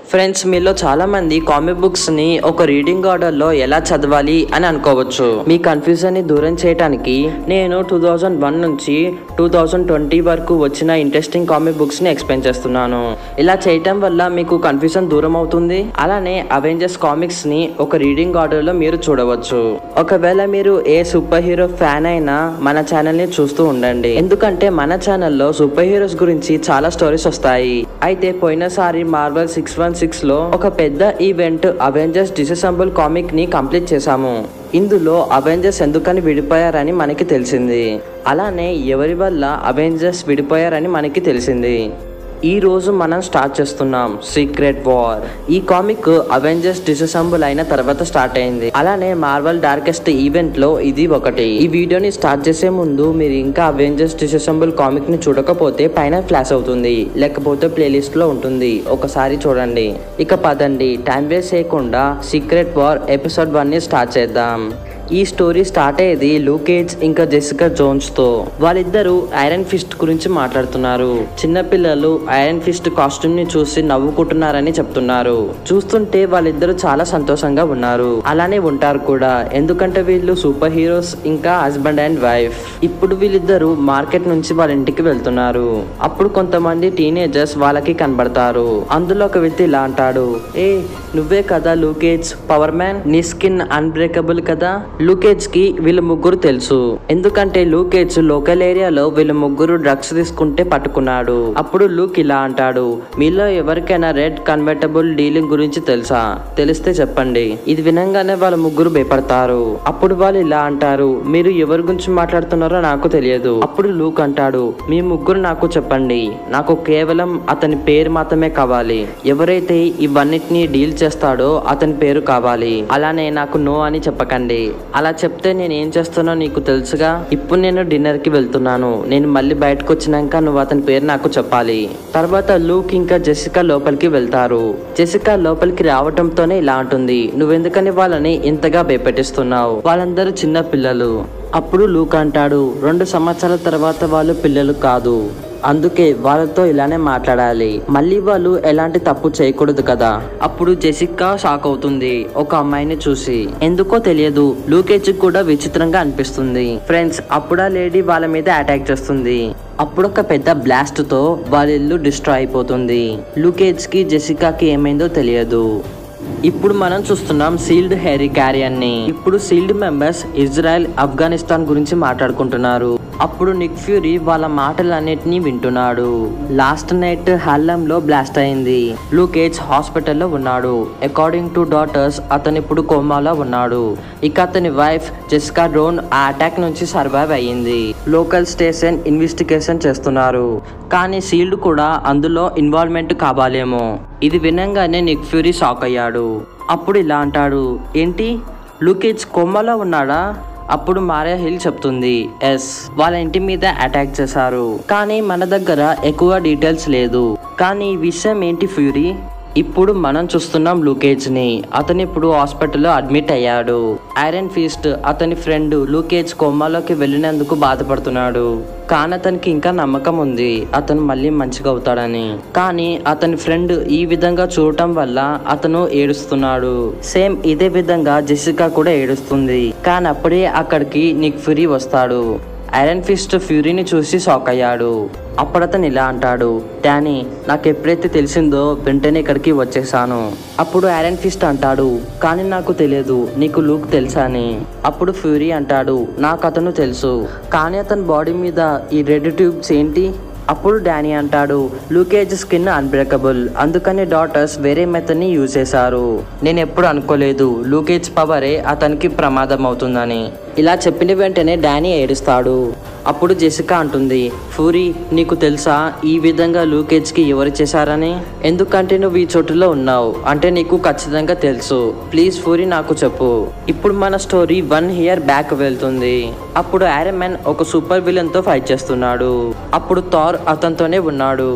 Friends మీలో చాలా మంది కామిక్ బుక్స్ ని ఒక రీడింగ్ ఆర్డర్ లో ఎలా చదవాలి అని అనుకోవచ్చు మీ కన్ఫ్యూజన్ ని దూరం చేయడానికి నేను టూ థౌజండ్ వన్ నుంచి టూ థౌజండ్ ట్వంటీ వరకు వచ్చిన ఇంట్రెస్టింగ్ కామిక్ బుక్స్ ని ఎక్స్ప్లెయిన్ చేస్తున్నాను ఇలా చేయటం వల్ల మీకు కన్ఫ్యూజన్ దూరం అవుతుంది అలానే అవెంజర్స్ కామిక్స్ ని ఒక రీడింగ్ ఆర్డర్ లో మీరు చూడవచ్చు ఒకవేళ మీరు ఏ సూపర్ హీరో ఫ్యాన్ అయినా మన ఛానల్ ని చూస్తూ ఉండండి ఎందుకంటే మన ఛానల్లో సూపర్ హీరోస్ గురించి చాలా స్టోరీస్ వస్తాయి అయితే పోయినసారి మార్వల్ సిక్స్ వన్ సిక్స్ లో ఒక పెద్ద ఈవెంట్ అవెంజర్స్ డిసెంబుల్ కామిక్ ని కంప్లీట్ చేశాము ఇందులో అవెంజర్స్ ఎందుకని విడిపోయారని మనకి తెలిసింది అలానే ఎవరి వల్ల అవెంజర్స్ విడిపోయారని మనకి తెలిసింది ఈ రోజు మనం స్టార్ట్ చేస్తున్నాం సీక్రెట్ వార్ ఈ కామిక్ అవెంజర్స్ డిసెంబుల్ అయిన తర్వాత స్టార్ట్ అయింది అలానే మార్వల్ డార్కెస్ట్ ఈవెంట్ లో ఇది ఒకటి ఈ వీడియోని స్టార్ట్ చేసే ముందు మీరు ఇంకా అవెంజర్స్ డిసెంబుల్ కామిక్ ని చూడకపోతే పైన ఫ్లాష్ అవుతుంది లేకపోతే ప్లేలిస్ట్ లో ఉంటుంది ఒకసారి చూడండి ఇక పదండి టైం వేస్ట్ చేయకుండా సీక్రెట్ వార్ ఎపిసోడ్ వన్ ని స్టార్ట్ చేద్దాం ఈ స్టోరీ స్టార్ట్ అయ్యేది లూకేజ్ ఇంకా జెసికా జోన్స్ తో వాళ్ళిద్దరూ ఐరన్ ఫిస్ట్ గురించి మాట్లాడుతున్నారు చిన్నపిల్లలు ఐరన్ ఫిస్ట్ కాస్ట్యూమ్ ని చూసి నవ్వుకుంటున్నారని చెప్తున్నారు చూస్తుంటే వాళ్ళిద్దరూ చాలా సంతోషంగా ఉన్నారు అలానే ఉంటారు కూడా ఎందుకంటే వీళ్ళు సూపర్ హీరోస్ ఇంకా హస్బెండ్ అండ్ వైఫ్ ఇప్పుడు వీళ్ళిద్దరూ మార్కెట్ నుంచి వాళ్ళ ఇంటికి వెళ్తున్నారు అప్పుడు కొంతమంది టీనేజర్స్ వాళ్ళకి కనబడతారు అందులో ఒక వ్యక్తి ఇలా అంటాడు ఏ నువ్వే కదా లూకేజ్ పవర్ మ్యాన్ నీ స్కిన్ అన్బ్రేకబుల్ కదా లూకేజ్ కి వీళ్ళ ముగ్గురు తెలుసు ఎందుకంటే లూకేజ్ లోకల్ ఏరియాలో వీళ్ళ ముగ్గురు డ్రగ్స్ తీసుకుంటే పట్టుకున్నాడు అప్పుడు లూక్ ఇలా అంటాడు మీలో ఎవరికైనా రెడ్ కన్వర్టబుల్ డీలింగ్ గురించి తెలుసా తెలిస్తే చెప్పండి ఇది వినంగానే వాళ్ళ ముగ్గురు భయపడతారు అప్పుడు వాళ్ళు ఇలా అంటారు మీరు ఎవరి గురించి మాట్లాడుతున్నారో నాకు తెలియదు అప్పుడు లూక్ అంటాడు మీ ముగ్గురు నాకు చెప్పండి నాకు కేవలం అతని పేరు మాత్రమే కావాలి ఎవరైతే ఇవన్నిటిని డీల్ చేస్తాడో అతని పేరు కావాలి అలానే నాకు నో అని చెప్పకండి అలా చెప్తే నేను ఏం చేస్తానో నీకు తెలుసుగా ఇప్పుడు నేను డిన్నర్ కి వెళ్తున్నాను నేను మళ్ళీ బయటకు వచ్చినాక నువ్వు అతని పేరు నాకు చెప్పాలి తర్వాత లూక్ ఇంకా జెసికా లోపలికి వెళ్తారు జెసికా లోపలికి రావటంతోనే ఇలా ఉంటుంది నువ్వెందుకని వాళ్ళని ఇంతగా భయపెట్టిస్తున్నావు వాళ్ళందరూ చిన్న పిల్లలు అప్పుడు లూక్ అంటాడు రెండు సంవత్సరాల తర్వాత వాళ్ళు పిల్లలు కాదు అందుకే వాళ్ళతో ఇలానే మాట్లాడాలి మళ్ళీ వాళ్ళు ఎలాంటి తప్పు చేయకూడదు కదా అప్పుడు జెసికా షాక్ అవుతుంది ఒక అమ్మాయిని చూసి ఎందుకో తెలియదు లూకేజ్ కూడా విచిత్రంగా అనిపిస్తుంది ఫ్రెండ్స్ అప్పుడు ఆ లేడీ వాళ్ళ మీద అటాక్ చేస్తుంది అప్పుడు ఒక పెద్ద బ్లాస్ట్ తో వాళ్ళ ఇల్లు డిస్ట్రాయ్ అయిపోతుంది లూకేజ్ కి జెసికాకి ఏమైందో తెలియదు ఇప్పుడు మనం చూస్తున్నాం సీల్డ్ హెరీ క్యారియర్ ని ఇప్పుడు సీల్డ్ మెంబర్స్ ఇజ్రాయెల్ ఆఫ్ఘనిస్తాన్ గురించి మాట్లాడుకుంటున్నారు అప్పుడు నిక్ ఫ్యూరీ వాళ్ళ మాటలన్నిటినీ వింటున్నాడు లాస్ట్ నైట్ హల్లంలో బ్లాస్ట్ అయింది లూకేజ్ హాస్పిటల్లో ఉన్నాడు అకార్డింగ్ టు డాటర్స్ అతను ఇప్పుడు కోమాలో ఉన్నాడు ఇక అతని వైఫ్ జెస్కా డ్రోన్ ఆ అటాక్ నుంచి సర్వైవ్ అయ్యింది లోకల్ స్టేషన్ ఇన్వెస్టిగేషన్ చేస్తున్నారు కానీ సీల్డ్ కూడా అందులో ఇన్వాల్వ్మెంట్ కావాలేమో ఇది వినంగానే నిక్ ఫ్యూరీ షాక్ అయ్యాడు అప్పుడు ఇలా అంటాడు ఏంటి లూకేజ్ కొమ్మలో ఉన్నాడా అప్పుడు మారియా హిల్ చెప్తుంది ఎస్ వాళ్ళ ఇంటి మీద అటాక్ చేశారు కానీ మన దగ్గర ఎక్కువ డీటెయిల్స్ లేదు కానీ ఈ విషయం ఏంటి ఫ్యూరీ ఇప్పుడు మనం చూస్తున్నాం లూకేజ్ ని అతను ఇప్పుడు హాస్పిటల్లో అడ్మిట్ అయ్యాడు ఐరన్ ఫీస్ట్ అతని ఫ్రెండ్ లూకేజ్ కోమాలోకి వెళ్ళినందుకు బాధపడుతున్నాడు కానీ అతనికి ఇంకా నమ్మకం ఉంది అతను మళ్ళీ మంచిగా అవుతాడని కానీ అతని ఫ్రెండ్ ఈ విధంగా చూడటం వల్ల అతను ఏడుస్తున్నాడు సేమ్ ఇదే విధంగా జెసికా కూడా ఏడుస్తుంది కానీ అప్పుడే అక్కడికి నిక్ ఫ్యూరీ వస్తాడు ఐరన్ ఫిస్ట్ ఫ్యూరీని చూసి షాక్ అయ్యాడు అప్పుడు అతను ఇలా అంటాడు డానీ నాకు ఎప్పుడైతే తెలిసిందో వెంటనే ఇక్కడికి వచ్చేసాను అప్పుడు ఐరన్ ఫిస్ట్ అంటాడు కానీ నాకు తెలియదు నీకు లూక్ తెలుసా అని అప్పుడు ఫ్యూరీ అంటాడు నాకు అతను తెలుసు కానీ అతని బాడీ మీద ఈ రెడ్ ట్యూబ్స్ ఏంటి అప్పుడు డానీ అంటాడు లూకేజ్ స్కిన్ అన్బ్రేకబుల్ అందుకని డాటర్స్ వేరే మెథడ్ ని యూజ్ చేశారు నేను ఎప్పుడు అనుకోలేదు లూకేజ్ పవరే అతనికి ప్రమాదం అవుతుందని ఇలా చెప్పిన వెంటనే డానీ ఏడుస్తాడు అప్పుడు జెసికా అంటుంది ఫూరీ నీకు తెలుసా ఈ విధంగా లూకేజ్ కి ఎవరు చేశారని ఎందుకంటే నువ్వు ఈ చోటులో ఉన్నావు అంటే నీకు ఖచ్చితంగా తెలుసు ప్లీజ్ ఫూరీ నాకు చెప్పు ఇప్పుడు మన స్టోరీ వన్ ఇయర్ బ్యాక్ వెళ్తుంది అప్పుడు ఐరన్ మ్యాన్ ఒక సూపర్ విలన్ తో ఫైట్ చేస్తున్నాడు అప్పుడు థార్ అతనితోనే ఉన్నాడు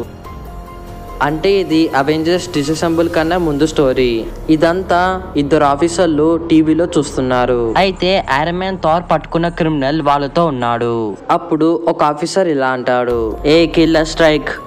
అంటే ఇది అవెంజర్స్ డిసెంబుల్ కన్నా ముందు స్టోరీ ఇదంతా ఇద్దరు ఆఫీసర్లు టీవీలో చూస్తున్నారు అయితే ఐరన్ మ్యాన్ థార్ పట్టుకున్న క్రిమినల్ వాళ్ళతో ఉన్నాడు అప్పుడు ఒక ఆఫీసర్ ఇలా అంటాడు ఏ కిల్లర్ స్ట్రైక్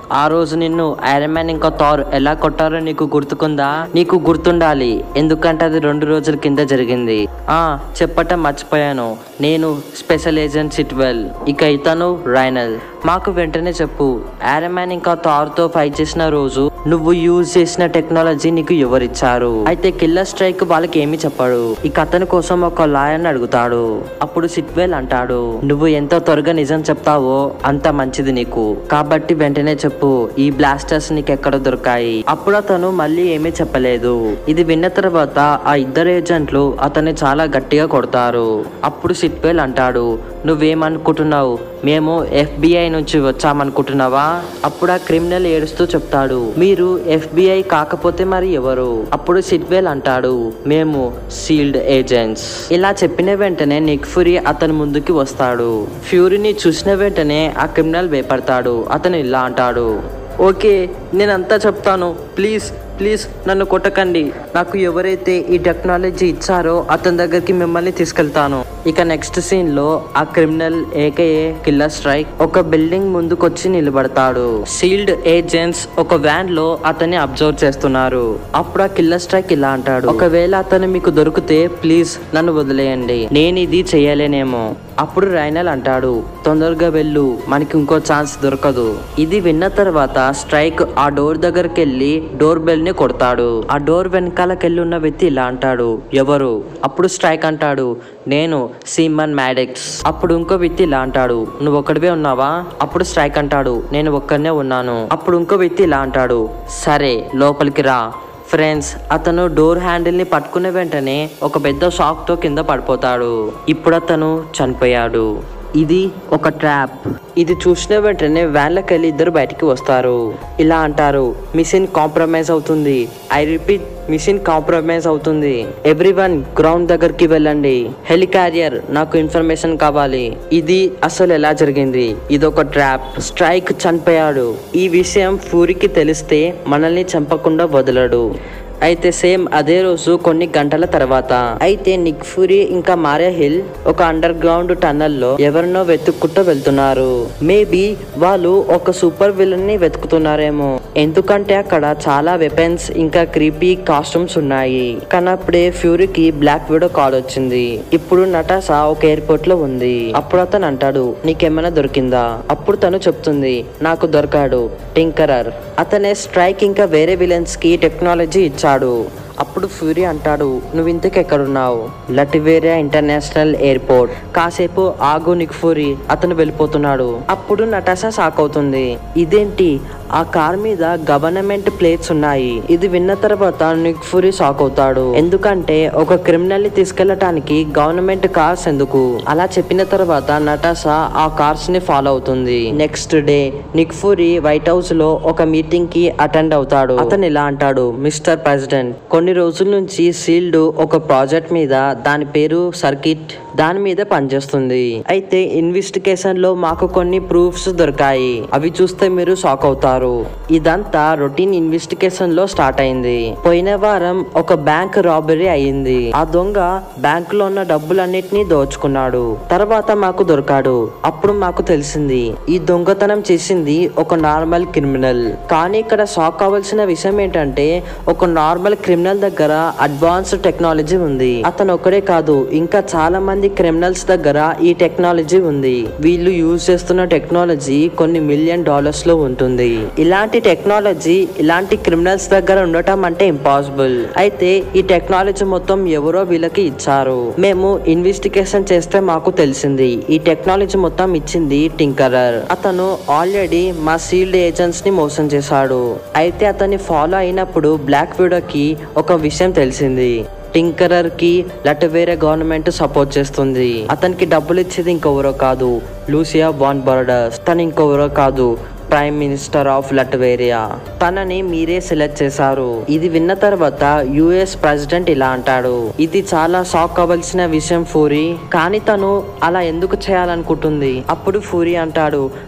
ఆ రోజు నిన్ను ఐరన్ మ్యాన్ ఇంకా థార్ ఎలా కొట్టారో నీకు గుర్తుకుందా నీకు గుర్తుండాలి ఎందుకంటే అది రెండు రోజుల కింద జరిగింది ఆ చెప్పటం మర్చిపోయాను నేను స్పెషల్ ఏజెంట్ సిట్వెల్ ఇక ఇతను రైనల్ మాకు వెంటనే చెప్పు ఐరన్ మ్యాన్ ఇంకా థార్ తో ఫైట్ చేసిన రోజు నువ్వు యూజ్ చేసిన టెక్నాలజీ నీకు ఎవరిచ్చారు అయితే కిల్లర్ స్ట్రైక్ వాళ్ళకి ఏమి చెప్పాడు ఇక అతని కోసం ఒక లాయర్ అడుగుతాడు అప్పుడు సిట్వెల్ అంటాడు నువ్వు ఎంత త్వరగా నిజం చెప్తావో అంత మంచిది నీకు కాబట్టి వెంటనే చెప్పు ఈ బ్లాస్టర్స్ నీకు ఎక్కడ దొరికాయి అప్పుడు అతను మళ్ళీ ఏమీ చెప్పలేదు ఇది విన్న తర్వాత ఆ ఇద్దరు ఏజెంట్లు అతన్ని చాలా గట్టిగా కొడతారు అప్పుడు సిట్వెల్ అంటాడు నువ్వేమనుకుంటున్నావు మేము ఎఫ్బిఐ నుంచి వచ్చామనుకుంటున్నావా అప్పుడు ఆ క్రిమినల్ ఏడుస్తూ చెప్తాడు మీరు ఎఫ్బిఐ కాకపోతే మరి ఎవరు అప్పుడు సిట్వెల్ అంటాడు మేము సీల్డ్ ఏజెంట్స్ ఇలా చెప్పిన వెంటనే నిక్ ఫ్యూరీ అతని ముందుకి వస్తాడు ఫ్యూరీని చూసిన వెంటనే ఆ క్రిమినల్ భయపడతాడు అతను ఇలా అంటాడు ఓకే నేనంతా చెప్తాను ప్లీజ్ ప్లీజ్ నన్ను కొట్టకండి నాకు ఎవరైతే ఈ టెక్నాలజీ ఇచ్చారో అతని దగ్గరికి మిమ్మల్ని తీసుకెళ్తాను ఇక నెక్స్ట్ సీన్ లో ఆ క్రిమినల్ ఏకేఏ కిల్లర్ స్ట్రైక్ ఒక బిల్డింగ్ ముందుకొచ్చి నిలబడతాడు సీల్డ్ ఏజెంట్స్ ఒక వ్యాన్ లో అతన్ని అబ్జర్వ్ చేస్తున్నారు అప్పుడు ఆ కిల్లర్ స్ట్రైక్ ఇలా అంటాడు ఒకవేళ అతను మీకు దొరికితే ప్లీజ్ నన్ను వదిలేయండి నేను ఇది చేయలేనేమో అప్పుడు రైనల్ అంటాడు తొందరగా వెళ్ళు మనకి ఇంకో ఛాన్స్ దొరకదు ఇది విన్న తర్వాత స్ట్రైక్ ఆ డోర్ దగ్గరికి వెళ్ళి డోర్ బెల్ ని కొడతాడు ఆ డోర్ వెనకాలకెళ్ళి ఉన్న వ్యక్తి ఇలా అంటాడు ఎవరు అప్పుడు స్ట్రైక్ అంటాడు నేను సీమన్ మ్యాడెక్స్ అప్పుడు ఇంకో వ్యక్తి ఇలా అంటాడు నువ్వు ఒక్కడివే ఉన్నావా అప్పుడు స్ట్రైక్ అంటాడు నేను ఒక్కడనే ఉన్నాను అప్పుడు ఇంకో వ్యక్తి ఇలా అంటాడు సరే లోపలికి రా ఫ్రెండ్స్ అతను డోర్ హ్యాండిల్ ని పట్టుకున్న వెంటనే ఒక పెద్ద షాక్ తో కింద పడిపోతాడు ఇప్పుడు అతను చనిపోయాడు ఇది ఒక ట్రాప్ ఇది చూసిన వెంటనే వ్యాన్లోకి వెళ్ళి ఇద్దరు బయటికి వస్తారు ఇలా అంటారు మిషన్ కాంప్రమైజ్ అవుతుంది ఐ రిపీట్ మిషన్ కాంప్రమైజ్ అవుతుంది ఎవ్రీ వన్ గ్రౌండ్ దగ్గరికి వెళ్ళండి హెలికారియర్ నాకు ఇన్ఫర్మేషన్ కావాలి ఇది అసలు ఎలా జరిగింది ఇది ఒక ట్రాప్ స్ట్రైక్ చనిపోయాడు ఈ విషయం ఫూరికి తెలిస్తే మనల్ని చంపకుండా వదలడు అయితే సేమ్ అదే రోజు కొన్ని గంటల తర్వాత అయితే నిక్ ఫ్యూరీ ఇంకా మారియా హిల్ ఒక అండర్ గ్రౌండ్ టన్నల్ లో ఎవరినో వెతుక్కుంటూ వెళ్తున్నారు మేబీ వాళ్ళు ఒక సూపర్ విలన్ ని వెతుకుతున్నారేమో ఎందుకంటే అక్కడ చాలా వెపన్స్ ఇంకా క్రీపీ కాస్ట్యూమ్స్ ఉన్నాయి కానీ అప్పుడే ఫ్యూరీకి బ్లాక్ విడో కాల్ వచ్చింది ఇప్పుడు నటాసా ఒక ఎయిర్పోర్ట్ లో ఉంది అప్పుడు అతను అంటాడు నీకేమైనా దొరికిందా అప్పుడు తను చెప్తుంది నాకు దొరకాడు టింకరర్ అతనే స్ట్రైక్ ఇంకా వేరే విలన్స్ కి టెక్నాలజీ ఇచ్చాడు అప్పుడు ఫ్యూరీ అంటాడు నువ్వు ఇంతకు ఎక్కడున్నావు లటివేరియా ఇంటర్నేషనల్ ఎయిర్పోర్ట్ కాసేపు ఆగు నిక్ ఫ్యూరీ అతను వెళ్ళిపోతున్నాడు అప్పుడు నటాసా షాక్ అవుతుంది ఇదేంటి ఆ కార్ మీద గవర్నమెంట్ ప్లేట్స్ ఉన్నాయి ఇది విన్న తర్వాత నిక్ ఫ్యూరీ షాక్ అవుతాడు ఎందుకంటే ఒక క్రిమినల్ ని తీసుకెళ్లటానికి గవర్నమెంట్ కార్స్ ఎందుకు అలా చెప్పిన తర్వాత నటాసా ఆ కార్స్ ని ఫాలో అవుతుంది next day Nick Fury White House లో ఒక మీటింగ్ కి అటెండ్ అవుతాడు అతను ఇలా అంటాడు మిస్టర్ ప్రెసిడెంట్ కొన్ని రోజుల నుంచి సీల్డ్ ఒక ప్రాజెక్ట్ మీద దాని పేరు సర్కిట్ దాని మీద పనిచేస్తుంది అయితే ఇన్వెస్టిగేషన్ లో మాకు కొన్ని ప్రూఫ్స్ దొరికాయి అవి చూస్తే మీరు షాక్ అవుతారు ఇదంతా రొటీన్ ఇన్వెస్టిగేషన్ లో స్టార్ట్ అయింది పోయిన వారం ఒక బ్యాంక్ రాబరీ అయింది ఆ దొంగ బ్యాంక్ లో ఉన్న డబ్బులన్నిటినీ దోచుకున్నాడు తర్వాత మాకు దొరికాడు అప్పుడు మాకు తెలిసింది ఈ దొంగతనం చేసింది ఒక నార్మల్ క్రిమినల్ కానీ ఇక్కడ షాక్ అవ్వాల్సిన విషయం ఏంటంటే ఒక నార్మల్ క్రిమినల్ దగ్గర అడ్వాన్స్ టెక్నాలజీ ఉంది అతను ఒకడే కాదు ఇంకా చాలా మంది క్రిమినల్స్ దగ్గర ఈ టెక్నాలజీ ఉంది వీళ్ళు యూజ్ చేస్తున్న టెక్నాలజీ కొన్ని మిలియన్ డాలర్స్ లో ఉంటుంది ఇలాంటి టెక్నాలజీ ఇలాంటి క్రిమినల్స్ దగ్గర ఉండటం అంటే ఇంపాసిబుల్ అయితే ఈ టెక్నాలజీ మొత్తం ఎవరో వీళ్ళకి ఇచ్చారు మేము ఇన్వెస్టిగేషన్ చేస్తే మాకు తెలిసింది ఈ టెక్నాలజీ మొత్తం ఇచ్చింది టింకరర్ అతను ఆల్రెడీ మా సీల్డ్ ఏజెంట్స్ ని మోసం చేశాడు అయితే అతన్ని ఫాలో అయినప్పుడు బ్లాక్ విడోకి ఒక విషయం తెలిసింది టింకరర్ కి లటవేరే గవర్నమెంట్ సపోర్ట్ చేస్తుంది అతనికి డబ్బులు ఇచ్చేది ఇంకెవరో కాదు లూసియా బాన్ బర్డర్స్ తను ఇంకెవరో కాదు ప్రైమ్ మినిస్టర్ ఆఫ్ లట్వేరియా తనని మీరే సెలెక్ట్ చేశారు ఇది విన్న తర్వాత యుఎస్ ప్రెసిడెంట్ ఇలా అంటాడు ఇది చాలా షాక్ అవ్వాల్సిన విషయం ఫూరి కానీ తను అలా ఎందుకు చేయాలనుకుంటుంది అప్పుడు ఫూరి అంటాడు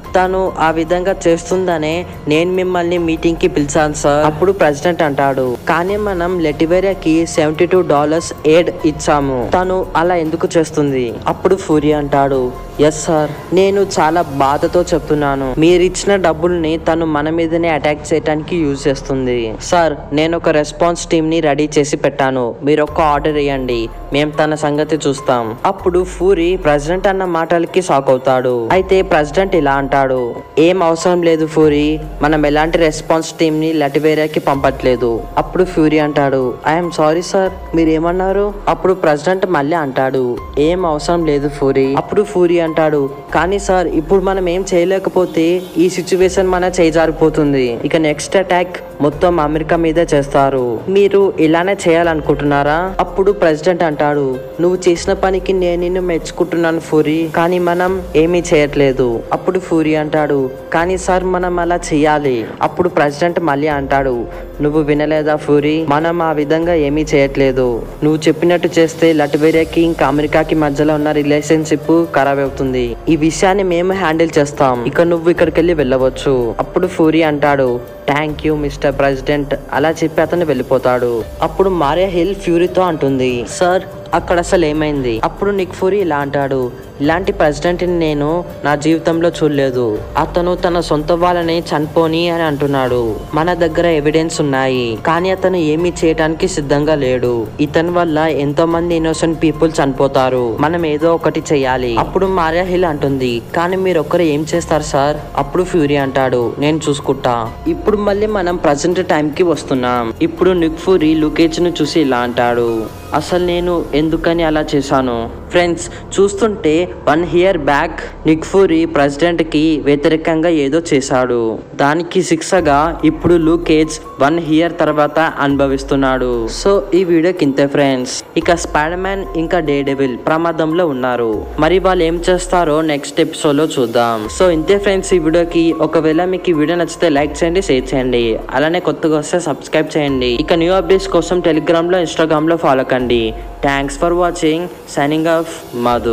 తను ఆ విధంగా చేస్తుందనే నేను మిమ్మల్ని మీటింగ్ కి పిలిచాను సార్ అప్పుడు ప్రెసిడెంట్ అంటాడు కానీ మనం లెటివేరియాకి సెవెంటీ టూ డాలర్స్ ఎయిడ్ ఇచ్చాము తను అలా ఎందుకు చేస్తుంది అప్పుడు ఫూరి అంటాడు ఎస్ సార్ నేను చాలా బాధతో చెప్తున్నాను మీరు ఇచ్చిన డబ్బుల్ని తను మన మీదనే అటాక్ చేయడానికి యూజ్ చేస్తుంది సార్ నేను ఒక రెస్పాన్స్ టీమ్ ని రెడీ చేసి పెట్టాను మీరు ఒక ఆర్డర్ ఇవ్వండి మేము తన సంగతి చూస్తాం అప్పుడు ఫూరి ప్రెసిడెంట్ అన్న మాటలకి షాక్ అవుతాడు అయితే ప్రెసిడెంట్ ఇలా అంటాడు ఏం అవసరం లేదు ఫూరి మనం ఎలాంటి రెస్పాన్స్ టీమ్ ని లటివేరియాకి పంపట్లేదు అప్పుడు ఫ్యూరీ అంటాడు ఐఎమ్ సారీ సార్ మీరు ఏమన్నారు అప్పుడు ప్రెసిడెంట్ మళ్ళీ అంటాడు ఏం అవసరం లేదు ఫూరి అప్పుడు ఫూరి అంటాడు కానీ సార్ ఇప్పుడు మనం ఏం చేయలేకపోతే ఈ సిచ్యువేషన్ మన చేజారిపోతుంది ఇక నెక్స్ట్ అటాక్ మొత్తం అమెరికా మీదే చేస్తారు మీరు ఇలానే చేయాలనుకుంటున్నారా అప్పుడు ప్రెసిడెంట్ అంటాడు నువ్వు చేసిన పనికి నేను నిన్ను మెచ్చుకుంటున్నాను ఫూరి కానీ మనం ఏమీ చేయట్లేదు అప్పుడు ఫూరి అంటాడు కానీ సార్ మనం అలా చేయాలి అప్పుడు ప్రెసిడెంట్ మళ్ళీ అంటాడు నువ్వు వినలేదా ఫూరి మనం ఆ విధంగా ఏమీ చేయట్లేదు నువ్వు చెప్పినట్టు చేస్తే లట్వేరియాకి ఇంకా అమెరికాకి మధ్యలో ఉన్న రిలేషన్షిప్ ఖరాబ్ అవుతుంది ఈ విషయాన్ని మేము హ్యాండిల్ చేస్తాం ఇక నువ్వు ఇక్కడికి వెళ్ళి వెళ్ళవచ్చు అప్పుడు ఫూరి అంటాడు థ్యాంక్ యూ మిస్టర్ ప్రెసిడెంట్ అలా చెప్పి అతను వెళ్ళిపోతాడు అప్పుడు మారియా హిల్ ఫ్యూరీతో అంటుంది సార్ అక్కడ అసలు ఏమైంది అప్పుడు నిక్ ఫూరి ఇలా అంటాడు ఇలాంటి ప్రెసిడెంట్ ని నేను నా జీవితంలో చూడలేదు అతను తన సొంత వాళ్ళని చనిపోని అని అంటున్నాడు మన దగ్గర ఎవిడెన్స్ ఉన్నాయి కానీ అతను ఏమీ చేయడానికి సిద్ధంగా లేడు ఇతని వల్ల ఎంతో మంది ఇన్నోసెంట్ పీపుల్ చనిపోతారు మనం ఏదో ఒకటి చేయాలి అప్పుడు మారియా హిల్ అంటుంది కానీ మీరు ఒక్కరు ఏం చేస్తారు సార్ అప్పుడు ఫ్యూరీ అంటాడు నేను చూసుకుంటా ఇప్పుడు మళ్ళీ మనం ప్రజెంట్ టైం కి వస్తున్నాం ఇప్పుడు నిక్ ఫూరి లుకేజ్ ను చూసి ఇలా అంటాడు అసలు నేను ఎందుకని అలా చేశాను ఫ్రెండ్స్ చూస్తుంటే one year back Nick Fury president కి వ్యతిరేకంగా ఏదో చేశాడు దానికి శిక్షగా ఇప్పుడు లూకేజ్ వన్ ఇయర్ తర్వాత అనుభవిస్తున్నాడు సో ఈ వీడియోకి ఇంతే ఫ్రెండ్స్ ఇక స్పైడర్ మ్యాన్ ఇంకా డే డెవిల్ ప్రమాదంలో ఉన్నారు మరి వాళ్ళు ఏం చేస్తారో నెక్స్ట్ ఎపిసోడ్ లో చూద్దాం సో ఇంతే ఫ్రెండ్స్ ఈ వీడియోకి ఒకవేళ మీకు ఈ వీడియో నచ్చితే లైక్ చేయండి షేర్ చేయండి అలానే కొత్తగా వస్తే సబ్స్క్రైబ్ చేయండి ఇక న్యూ అప్డేట్స్ కోసం టెలిగ్రామ్ లో ఇన్స్టాగ్రామ్ లో ఫాలో కండి thanks for watching signing off Madhu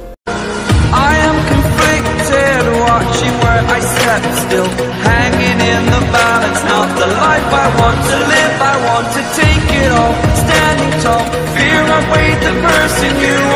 I am conflicted, watching where I step still, hanging in the balance. Not the life I want to live, I want to take it all, standing tall. Fear I weighed the person you